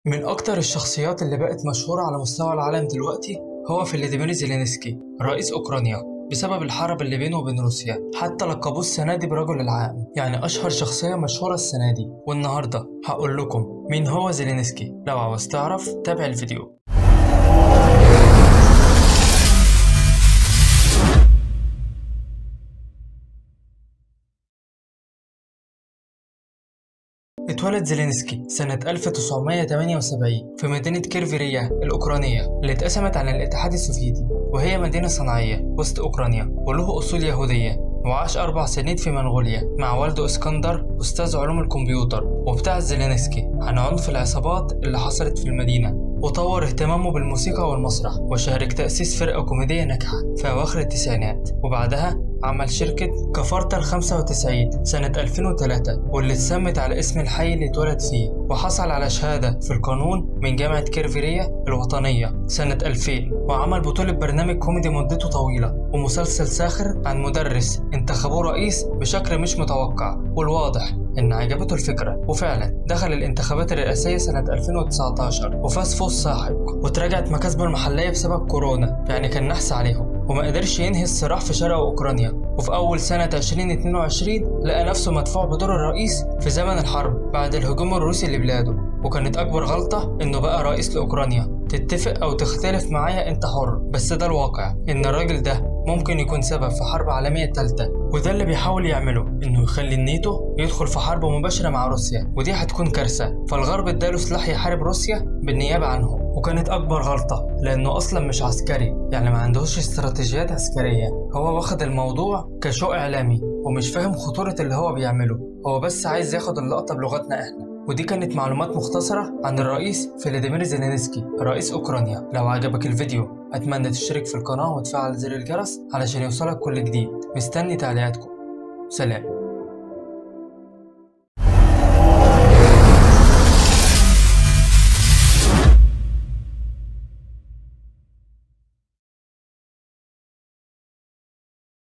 من أكتر الشخصيات اللي بقت مشهورة على مستوى العالم دلوقتي هو فلاديمير زيلينسكي رئيس أوكرانيا بسبب الحرب اللي بينه وبين روسيا حتى لقبوه السنة دي برجل العام يعني أشهر شخصية مشهورة السنة دي والنهاردة هقول لكم مين هو زيلينسكي لو عاوز تعرف تابع الفيديو اتولد زيلينسكي سنة 1978 في مدينة كيرفيريا الأوكرانية اللي اتقسمت عن الاتحاد السوفيتي وهي مدينة صناعية وسط أوكرانيا وله أصول يهودية وعاش أربع سنين في منغوليا مع والده اسكندر أستاذ علوم الكمبيوتر وابتعد زيلينسكي عن عنف العصابات اللي حصلت في المدينة وطور اهتمامه بالموسيقى والمسرح وشارك تأسيس فرقة كوميدية ناجحة في أواخر التسعينات وبعدها عمل شركة كفارتا ال 95 سنة 2003 واللي اتسمت على اسم الحي اللي اتولد فيه وحصل على شهادة في القانون من جامعة كيرفيريا الوطنية سنة 2000 وعمل بطولة برنامج كوميدي مدته طويلة ومسلسل ساخر عن مدرس انتخبوه رئيس بشكل مش متوقع والواضح إن عجبته الفكرة وفعلا دخل الانتخابات الرئاسية سنة 2019 وفاز فوز ساحق وتراجعت مكاسبه المحلية بسبب كورونا يعني كان نحس عليهم وما قدرش ينهي الصراع في شرق أوكرانيا وفي أول سنة 2022 لقى نفسه مدفوع بدور الرئيس في زمن الحرب بعد الهجوم الروسي لبلاده وكانت أكبر غلطة إنه بقى رئيس لأوكرانيا تتفق أو تختلف معايا أنت حر بس ده الواقع إن الراجل ده ممكن يكون سبب في حرب عالمية تالتة وده اللي بيحاول يعمله إنه يخلي الناتو يدخل في حرب مباشرة مع روسيا ودي هتكون كارثة فالغرب اداله سلاح يحارب روسيا بالنيابة عنهم وكانت أكبر غلطة لأنه أصلا مش عسكري يعني ما عندهوش استراتيجيات عسكرية هو واخد الموضوع كشو إعلامي ومش فاهم خطورة اللي هو بيعمله هو بس عايز ياخد اللقطة بلغتنا إحنا ودي كانت معلومات مختصرة عن الرئيس فلاديمير زيلينسكي رئيس أوكرانيا لو عجبك الفيديو أتمنى تشترك في القناة وتفعل زر الجرس علشان يوصلك كل جديد مستني تعليقاتكم سلام